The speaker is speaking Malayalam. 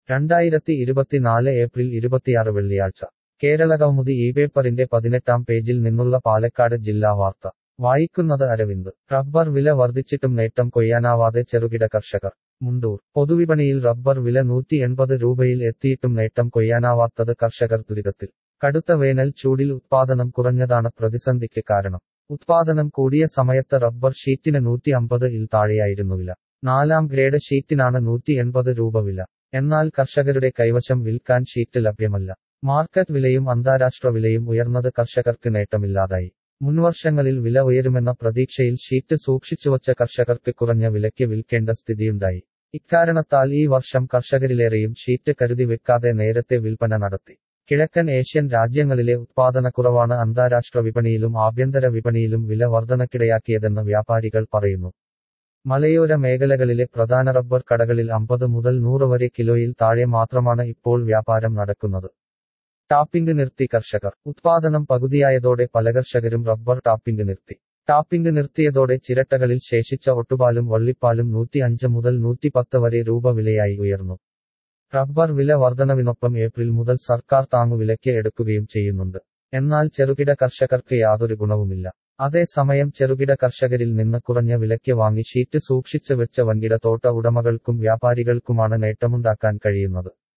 രണ്ടായിരത്തി ഇരുപത്തിനാല് ഏപ്രിൽ ഇരുപത്തിയാറ് വെള്ളിയാഴ്ച കേരള കൗമുദി ഈ പേപ്പറിന്റെ പതിനെട്ടാം പേജിൽ നിന്നുള്ള പാലക്കാട് ജില്ലാ വാർത്ത വായിക്കുന്നത് അരവിന്ദ് റബ്ബർ വില വർദ്ധിച്ചിട്ടും നേട്ടം കൊയ്യാനാവാതെ ചെറുകിട കർഷകർ മുണ്ടൂർ പൊതുവിപണിയിൽ റബ്ബർ വില നൂറ്റി എൺപത് രൂപയിൽ എത്തിയിട്ടും നേട്ടം കൊയ്യാനാവാത്തത് കർഷകർ ദുരിതത്തിൽ കടുത്ത വേനൽ ചൂടിൽ ഉത്പാദനം കുറഞ്ഞതാണ് പ്രതിസന്ധിക്ക് കാരണം ഉത്പാദനം കൂടിയ സമയത്ത് റബ്ബർ ഷീറ്റിന് നൂറ്റി അമ്പത് ഇൽ താഴെയായിരുന്നു വില നാലാം ഗ്രേഡ് ഷീറ്റിനാണ് നൂറ്റി എൺപത് രൂപ വില എന്നാൽ കർഷകരുടെ കൈവശം വിൽക്കാൻ ഷീറ്റ് ലഭ്യമല്ല മാർക്കറ്റ് വിലയും അന്താരാഷ്ട്ര വിലയും ഉയർന്നത് കർഷകർക്ക് നേട്ടമില്ലാതായി മുൻവർഷങ്ങളിൽ വില ഉയരുമെന്ന പ്രതീക്ഷയിൽ ഷീറ്റ് സൂക്ഷിച്ചുവച്ച കർഷകർക്ക് കുറഞ്ഞ വിലയ്ക്ക് വിൽക്കേണ്ട സ്ഥിതിയുണ്ടായി ഇക്കാരണത്താൽ ഈ വർഷം കർഷകരിലേറെയും ഷീറ്റ് കരുതി വെക്കാതെ നേരത്തെ വിൽപ്പന നടത്തി കിഴക്കൻ ഏഷ്യൻ രാജ്യങ്ങളിലെ ഉത്പാദനക്കുറവാണ് അന്താരാഷ്ട്ര വിപണിയിലും ആഭ്യന്തര വിപണിയിലും വില വർധനക്കിടയാക്കിയതെന്ന് വ്യാപാരികൾ പറയുന്നു മലയോര മേഖലകളിലെ പ്രധാന റബ്ബർ കടകളിൽ അമ്പത് മുതൽ നൂറ് വരെ കിലോയിൽ താഴെ മാത്രമാണ് ഇപ്പോൾ വ്യാപാരം നടക്കുന്നത് ടാപ്പിംഗ് നിർത്തി കർഷകർ ഉത്പാദനം പകുതിയായതോടെ പല കർഷകരും റബ്ബർ ടാപ്പിംഗ് നിർത്തി ടാപ്പിംഗ് നിർത്തിയതോടെ ചിരട്ടകളിൽ ശേഷിച്ച ഒട്ടുപാലും വള്ളിപ്പാലും നൂറ്റി അഞ്ച് മുതൽ നൂറ്റി പത്ത് വരെ രൂപ വിലയായി ഉയർന്നു റബ്ബർ വില വർധനവിനൊപ്പം ഏപ്രിൽ മുതൽ സർക്കാർ താങ്ങുവിലയ്ക്ക് എടുക്കുകയും ചെയ്യുന്നുണ്ട് എന്നാൽ ചെറുകിട കർഷകർക്ക് യാതൊരു ഗുണവുമില്ല അതേസമയം ചെറുകിട കർഷകരിൽ നിന്ന് കുറഞ്ഞ വിലയ്ക്ക് വാങ്ങി ഷീറ്റ് സൂക്ഷിച്ചു വെച്ച വൻകിട തോട്ട ഉടമകൾക്കും വ്യാപാരികൾക്കുമാണ് നേട്ടമുണ്ടാക്കാൻ കഴിയുന്നത്